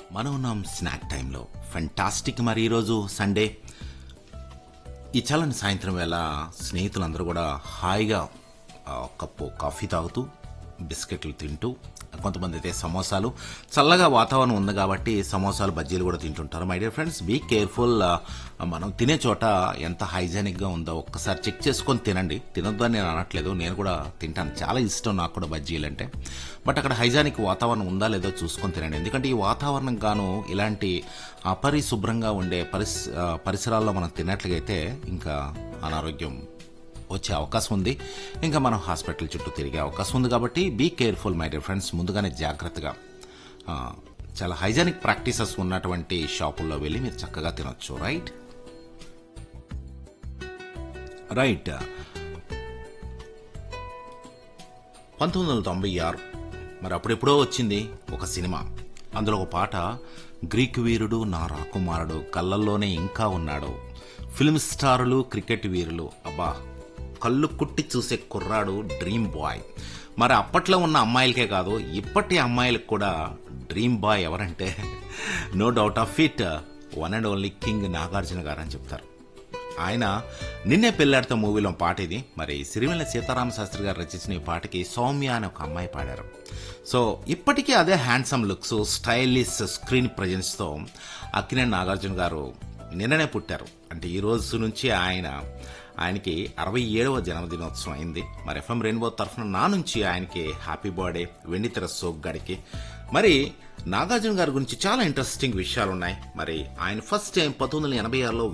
మనం ఉన్నాం స్నాక్ టైంలో ఫెంటాస్టిక్ మరి ఈరోజు సండే ఈ చల్లని సాయంత్రం వేళ స్నేహితులందరూ కూడా హాయిగా ఆ, కప్పు కాఫీ తాగుతూ బిస్కెట్లు తింటూ కొంతమంది అయితే సమోసాలు చల్లగా వాతావరణం ఉంది కాబట్టి సమోసాలు బజ్జీలు కూడా తింటుంటారు my dear friends be careful మనం తినే చోట ఎంత హైజెనిక్గా ఉందో ఒక్కసారి చెక్ చేసుకొని తినండి తినొద్దు అని నేను అనట్లేదు నేను కూడా తింటాను చాలా ఇష్టం నాకు కూడా బజ్జీలు అంటే బట్ అక్కడ హైజానిక్ వాతావరణం ఉందా లేదో చూసుకొని తినండి ఎందుకంటే ఈ వాతావరణం గాను ఇలాంటి అపరిశుభ్రంగా ఉండే పరిస్ ఆ, పరిసరాల్లో మనం తిన్నట్లయితే ఇంకా అనారోగ్యం వచ్చే అవకాశం ఉంది ఇంకా మనం హాస్పిటల్ చుట్టూ తిరిగే అవకాశం ఉంది కాబట్టి be careful my dear friends ముందుగానే జాగ్రత్తగా ఆ, చాలా హైజానిక్ ప్రాక్టీసెస్ ఉన్నటువంటి షాపుల్లో వెళ్ళి మీరు చక్కగా తినొచ్చు రైట్ రైట్ పంతొమ్మిది వందల తొంభై ఆరు మరి అప్పుడెప్పుడో వచ్చింది ఒక సినిమా అందులో ఒక పాట గ్రీక్ వీరుడు నా రాకుమారుడు కళ్ళల్లోనే ఇంకా ఉన్నాడు ఫిల్మ్ స్టారులు క్రికెట్ వీరులు అబ్బా కళ్ళు కుట్టి చూసే కుర్రాడు డ్రీమ్ బాయ్ మరి అప్పట్లో ఉన్న అమ్మాయిలకే కాదు ఇప్పటి అమ్మాయిలకు కూడా డ్రీమ్ బాయ్ ఎవరంటే no doubt of it one and only king Nagarjuna garu అని చెప్తారు ఆయన నిన్నే పెళ్ళాడితో మూవీలో పాట ఇది మరి సిరివెల్ల సీతారామ శాస్త్రి గారు రచించిన ఈ పాటకి సౌమ్య అని ఒక అమ్మాయి పాడారు సో ఇప్పటికీ అదే హ్యాండ్సమ్ లుక్స్ స్టైలిష్ స్క్రీన్ ప్రజెన్స్తో అక్కినేని నాగార్జున గారు నిన్ననే పుట్టారు అంటే ఈ రోజు నుంచి ఆయన ఆయనకి అరవై ఏడవ జన్మదినోత్సవం అయింది మరి ఎఫ్ఎం రెయిన్బో తరఫున నా నుంచి ఆయనకి హ్యాపీ బర్త్డే వెండితెర సోగ్గాడికి మరి నాగార్జున గారి గురించి చాలా ఇంట్రెస్టింగ్ విషయాలు ఉన్నాయి మరి ఆయన ఫస్ట్ టైం పంతొమ్మిది వందల ఎనభై ఆరులో